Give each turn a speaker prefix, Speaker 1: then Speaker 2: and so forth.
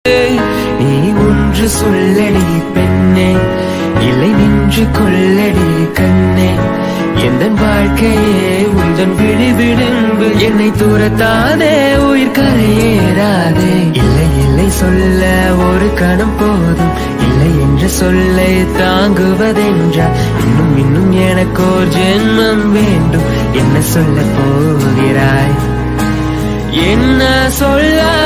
Speaker 1: நீ ஒன்று சொல்லடி பெண்ணே இல்லை நின்று கொள்ளடி கண்ணே எந்த வாழ்க்கையே உந்தன் விழி விளிம்பு என்னை தூரத்தாதே உயிர் கரையேறாதே இல்லை இல்லை சொல்ல ஒரு கணம் போதும் இல்லை என்ற சொல்லை தாங்குவதென்றால் இன்னும் இன்னும் எனக்கோர் ஜென்மம் வேண்டும் என்ன சொல்ல போகிறாய் என்ன சொல்ல